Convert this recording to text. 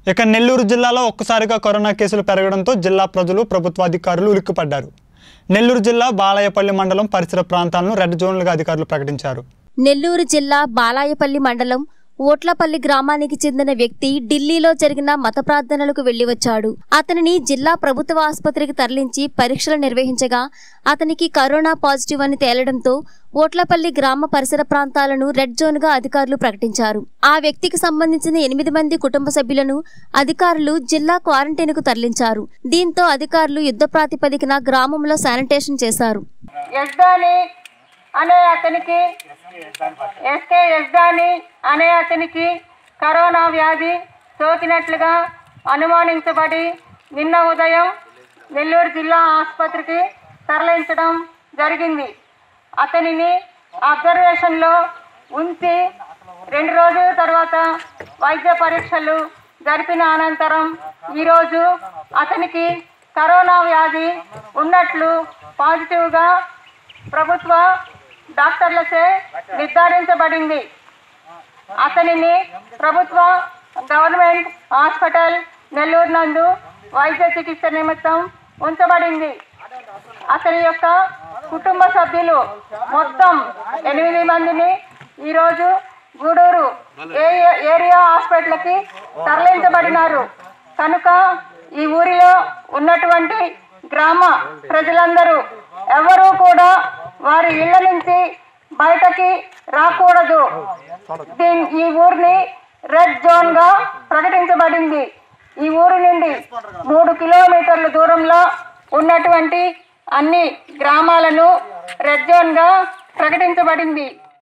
ఇక నెల్లూరు జిల్లాలో ఒక్కసారిగా కరోనా కేసులు పెరగడంతో జిల్లా ప్రజలు ప్రభుత్వాధికారులు ఉలిక్కిపడ్డారు నెల్లూరు జిల్లా బాలయపల్లి మండలం పరిసర ప్రాంతాలను రెడ్ జోన్లుగా అధికారులు ప్రకటించారు నెల్లూరు జిల్లా బాలాయపల్లి మండలం ఓట్లపల్లి గ్రామానికి చెందిన వ్యక్తి ఢిల్లీలో జరిగిన మత ప్రార్థనలకు వెళ్లి వచ్చాడు అతనిని జిల్లా ప్రభుత్వ ఆసుపత్రికి తరలించి పరీక్షలు నిర్వహించగా అతనికి కరోనా పాజిటివ్ అని తేలడంతో ఓట్లపల్లి గ్రామ పరిసర ప్రాంతాలను రెడ్ జోన్ గా అధికారులు ప్రకటించారు ఆ వ్యక్తికి సంబంధించిన ఎనిమిది మంది కుటుంబ సభ్యులను అధికారులు జిల్లా క్వారంటైన్కు తరలించారు దీంతో అధికారులు యుద్ధ ప్రాతిపదికన గ్రామంలో శానిటేషన్ చేశారు యజ్దాని అనే అతనికి ఎస్కే యజ్దాని అనే అతనికి కరోనా వ్యాధి సోకినట్లుగా అనుమానించబడి నిన్న ఉదయం నెల్లూరు జిల్లా ఆసుపత్రికి తరలించడం జరిగింది అతనిని అబ్జర్వేషన్లో ఉంచి రెండు రోజుల తర్వాత వైద్య పరీక్షలు జరిపిన అనంతరం ఈరోజు అతనికి కరోనా వ్యాధి ఉన్నట్లు పాజిటివ్గా ప్రభుత్వ డాక్టర్లచే నిర్ధారించబడింది అతనిని ప్రభుత్వ గవర్నమెంట్ హాస్పిటల్ నెల్లూరు నందు వైద్య చికిత్స నిమిత్తం ఉంచబడింది అతని యొక్క కుటుంబ సభ్యులు మొత్తం ఎనిమిది మందిని ఈరోజు గూడూరు ఏ- ఏరియా హాస్పిటల్కి తరలించబడినారు కనుక ఈ ఊరిలో ఉన్నటువంటి గ్రామ ప్రజలందరూ ఎవరూ కూడా వారి ఇళ్ల నుంచి బయటకి రాకూడదు దీని ఈ ఊరిని రెడ్ జోన్ గా ప్రకటించబడింది ఈ ఊరి నుండి మూడు కిలోమీటర్ల దూరంలో ఉన్నటువంటి అన్ని గ్రామాలను రెడ్ జోన్ గా ప్రకటించబడింది